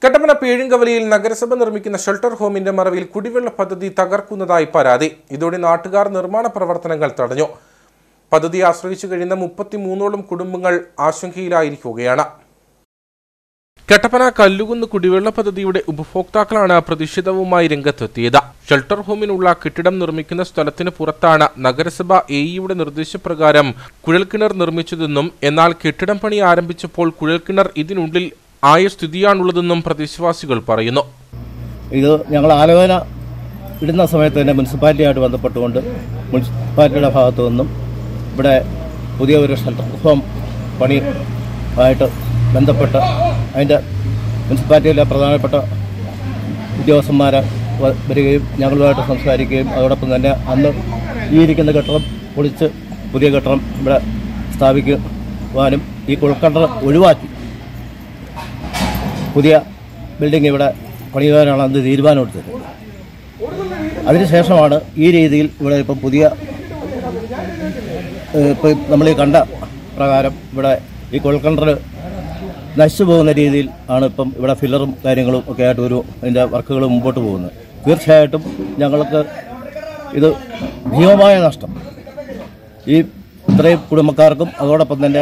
കട്ടപ്പന പേഴുങ്കവലിയിൽ നഗരസഭ നിർമ്മിക്കുന്ന ഷെൽട്ടർ ഹോമിന്റെ മറവിൽ കുടിവെള്ള പദ്ധതി തകർക്കുന്നതായി പരാതി ഇതോടെ നാട്ടുകാർ നിർമ്മാണ പ്രവർത്തനങ്ങൾ തടഞ്ഞു പദ്ധതി ആശ്രയിച്ചു കഴിയുന്ന മുപ്പത്തിമൂന്നോളം കുടുംബങ്ങൾ ആശങ്കയിലായിരിക്കുകയാണ് കട്ടപ്പന കല്ലുകുന്ന് കുടിവെള്ള പദ്ധതിയുടെ ഉപഭോക്താക്കളാണ് പ്രതിഷേധവുമായി രംഗത്തെത്തിയത് ഷെൽട്ടർ ഹോമിനുള്ള കെട്ടിടം നിർമ്മിക്കുന്ന സ്ഥലത്തിന് പുറത്താണ് നഗരസഭ എഇയുടെ നിർദ്ദേശപ്രകാരം കുഴൽക്കിണർ നിർമ്മിച്ചതെന്നും എന്നാൽ കെട്ടിടം പണി ആരംഭിച്ചപ്പോൾ കുഴൽക്കിണർ ഇതിനുള്ളിൽ ആയ സ്ഥിതിയാണുള്ളതെന്നും പ്രദേശവാസികൾ പറയുന്നു ഇത് ഞങ്ങൾ ആലോചന ഇടുന്ന സമയത്ത് തന്നെ മുനിസിപ്പാലിറ്റിയായിട്ട് ബന്ധപ്പെട്ടുകൊണ്ട് മുനിസിപ്പാലിറ്റിയുടെ ഭാഗത്തു നിന്നും ഇവിടെ പുതിയ ഒരു ഷെൽട്ടർ ഹോം പണി ആയിട്ട് ബന്ധപ്പെട്ട് അതിൻ്റെ മുനിസിപ്പാലിറ്റിയിലെ പ്രധാനപ്പെട്ട ഉദ്യോഗസ്ഥന്മാരെ വ- വരികയും ഞങ്ങളുമായിട്ട് സംസാരിക്കുകയും അതോടൊപ്പം തന്നെ അന്ന് ഈ ഇരിക്കുന്ന കെട്ടിടം പൊളിച്ച് പുതിയ കെട്ടിടം ഇവിടെ സ്ഥാപിക്കുവാനും ഈ കുഴൽക്കണ്ടർ ഒഴിവാക്കി പുതിയ ബിൽഡിംഗ് ഇവിടെ പണിയുവാനാണ് അന്ന് തീരുമാനമെടുത്തത് അതിനുശേഷമാണ് ഈ രീതിയിൽ ഇവിടെ ഇപ്പം പുതിയ ഏഹ്, ഇപ്പം നമ്മൾ ഈ കണ്ട പ്രകാരം ഇവിടെ ഈ കുഴൽക്കണ്ടർ നശിച്ചു പോകുന്ന രീതിയിൽ ആണ് ഇപ്പം ഇവിടെ ഫില്ലറും കാര്യങ്ങളും ഒക്കെ ആയിട്ട് ഒരു അതിൻ്റെ വർക്കുകൾ മുമ്പോട്ട് പോകുന്നത് തീർച്ചയായിട്ടും ഞങ്ങൾക്ക് ഇത് ഭീമമായ നഷ്ടം ഈ ഇത്രയും കുടുംബക്കാർക്കും അതോടൊപ്പം തന്നെ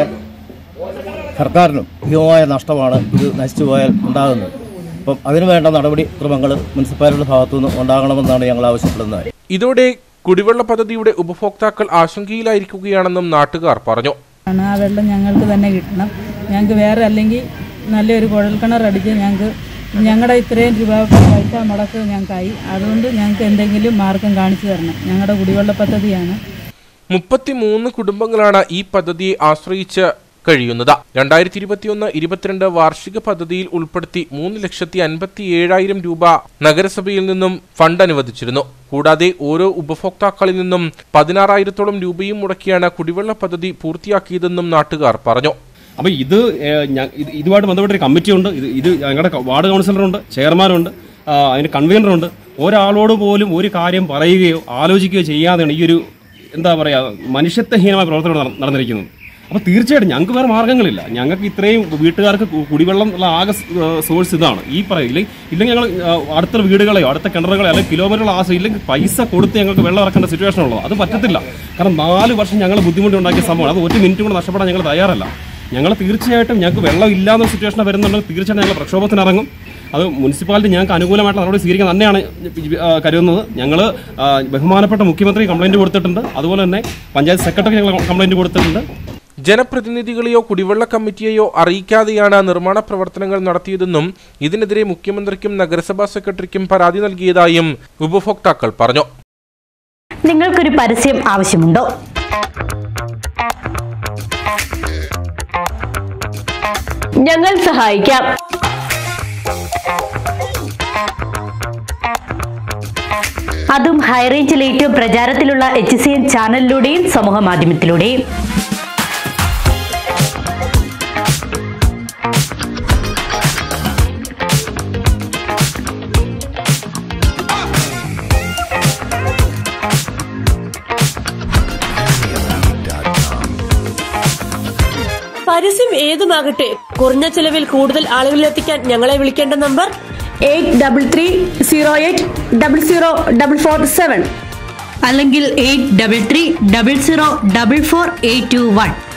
സർക്കാരിനും ഭീമമായ നഷ്ടമാണ് ഇത് നശിച്ചു പോയാൽ ഉണ്ടാകുന്നത് അപ്പം അതിനുവേണ്ട നടപടി ക്രമങ്ങൾ മുനിസിപ്പാലിറ്റിയുടെ ഭാഗത്തുനിന്ന് ഉണ്ടാകണമെന്നാണ് ഞങ്ങൾ ആവശ്യപ്പെടുന്നത് ഇതോടെ കുടിവെള്ള പദ്ധതിയുടെ ഉപഭോക്താക്കൾ ആശങ്കയിലായിരിക്കുകയാണെന്നും നാട്ടുകാർ പറഞ്ഞു ആണ് ആ വെള്ളം ഞങ്ങൾക്ക് തന്നെ കിട്ടണം ഞങ്ങൾക്ക് വേറെ അല്ലെങ്കിൽ നല്ലൊരു കുഴൽക്കിണർ അടിച്ച് ഞങ്ങൾക്ക് ഞങ്ങളുടെ ഇത്രയും രൂപ പൈസ മുടക്ക് ഞങ്ങൾക്കായി അതുകൊണ്ട് ഞങ്ങൾക്ക് എന്തെങ്കിലും മാർഗം കാണിച്ചു തരണം ഞങ്ങളുടെ കുടിവെള്ള പദ്ധതിയാണ് മുപ്പത്തിമൂന്ന് കുടുംബങ്ങളാണ് ഈ പദ്ധതിയെ ആശ്രയിച്ച് കഴിയുന്നത് രണ്ടായിരത്തി ഇരുപത്തിയൊന്ന് ഇരുപത്തിരണ്ട് വാർഷിക പദ്ധതിയിൽ ഉൾപ്പെടുത്തി മൂന്ന് ലക്ഷത്തി അൻപത്തി ഏഴായിരം രൂപ നഗരസഭയിൽ നിന്നും ഫണ്ട് അനുവദിച്ചിരുന്നു കൂടാതെ ഓരോ ഉപഭോക്താക്കളിൽ നിന്നും പതിനാറായിരത്തോളം രൂപയും മുടക്കിയാണ് കുടിവെള്ള പദ്ധതി പൂർത്തിയാക്കിയതെന്നും നാട്ടുകാർ പറഞ്ഞു അപ്പോൾ ഇത് ഏഹ്, ഞ- ഇത് ഇതുമായിട്ട് ബന്ധപ്പെട്ട ഒരു കമ്മിറ്റി ഉണ്ട് ഇത് ഇത് ഞങ്ങളുടെ ക- വാർഡ് കൗൺസിലറുണ്ട് ചെയർമാനുണ്ട് ആ, അതിന് കൺവീനറുണ്ട് ഒരാളോട് പോലും ഒരു കാര്യം പറയുകയോ ആലോചിക്കുകയോ ചെയ്യാതെയാണ് ഈ ഒരു എന്താ പറയുക മനുഷ്യത്വഹീനമായ പ്രവർത്തനം നട- നടന്നിരിക്കുന്നത് അപ്പോൾ തീർച്ചയായിട്ടും ഞങ്ങൾക്ക് വേറെ മാർഗ്ഗങ്ങളില്ല ഞങ്ങൾക്ക് ഇത്രയും വീട്ടുകാർക്ക് കു- കുടിവെള്ളം ഉള്ള ആകെ സോഴ്സ് ഇതാണ് ഈ പറയില്ല ഇല്ലെങ്കിൽ ഞങ്ങൾ ആ, അടുത്ത വീടുകളെയോ അടുത്ത കിണറുകളെയോ അല്ലെങ്കിൽ കിലോമീറ്ററുകൾ ആശ്രയം ഇല്ലെങ്കിൽ പൈസ കൊടുത്ത് ഞങ്ങൾക്ക് വെള്ളം ഇറക്കേണ്ട സിറ്റുവേഷൻ ഉള്ളത് അത് പറ്റത്തില്ല കാരണം നാല് വർഷം ഞങ്ങൾ ബുദ്ധിമുട്ടുണ്ടാക്കിയ സംഭവം അത് ഒരു മിനിറ്റ് കൂടെ നഷ്ടപ്പെടാൻ ഞങ്ങൾ തയ്യാറല്ല ഞങ്ങൾ തീർച്ചയായിട്ടും ഞങ്ങൾക്ക് വെള്ളം ഇല്ലാത്ത സിറ്റുവേഷൻ വരുന്നുണ്ടെങ്കിൽ തീർച്ചയായിട്ടും ഞങ്ങൾ പ്രക്ഷോഭത്തിന് ഇറങ്ങും അത് മുനിസിപ്പാലിറ്റി ഞങ്ങൾക്ക് അനുകൂലമായിട്ടുള്ള നടപടി സ്വീകരിക്കാൻ തന്നെയാണ് ആ, കരുതുന്നത് ഞങ്ങൾ ബഹുമാനപ്പെട്ട മുഖ്യമന്ത്രി കംപ്ലൈന്റ് കൊടുത്തിട്ടുണ്ട് അതുപോലെ തന്നെ പഞ്ചായത്ത് സെക്രട്ടറി ഞങ്ങൾ കംപ്ലൈന്റ് കൊടുത്തിട്ടുണ്ട് ജനപ്രതിനിധികളെയോ കുടിവെള്ള കമ്മിറ്റിയെയോ അറിയിക്കാതെയാണ് നിർമ്മാണ പ്രവർത്തനങ്ങൾ നടത്തിയതെന്നും ഇതിനെതിരെ മുഖ്യമന്ത്രിക്കും നഗരസഭാ സെക്രട്ടറിക്കും പരാതി നൽകിയതായും ഉപഭോക്താക്കൾ പറഞ്ഞു നിങ്ങൾക്കൊരു പരസ്യം ആവശ്യമുണ്ടോ ഞങ്ങൾ സഹായിക്കാം അതും ഹൈറേഞ്ചിൽ ഏറ്റവും പ്രചാരത്തിലുള്ള എച്ച് സി എൻ ചാനലിലൂടെയും സമൂഹ മാധ്യമത്തിലൂടെയും പരസ്യം ഏതുമാകട്ടെ കുറഞ്ഞ ചെലവിൽ കൂടുതൽ ആളുകളിലെത്തിക്കാൻ ഞങ്ങളെ വിളിക്കേണ്ട number eight double three zero eight double zero double four seven അല്ലെങ്കിൽ eight double three double zero double four eight two one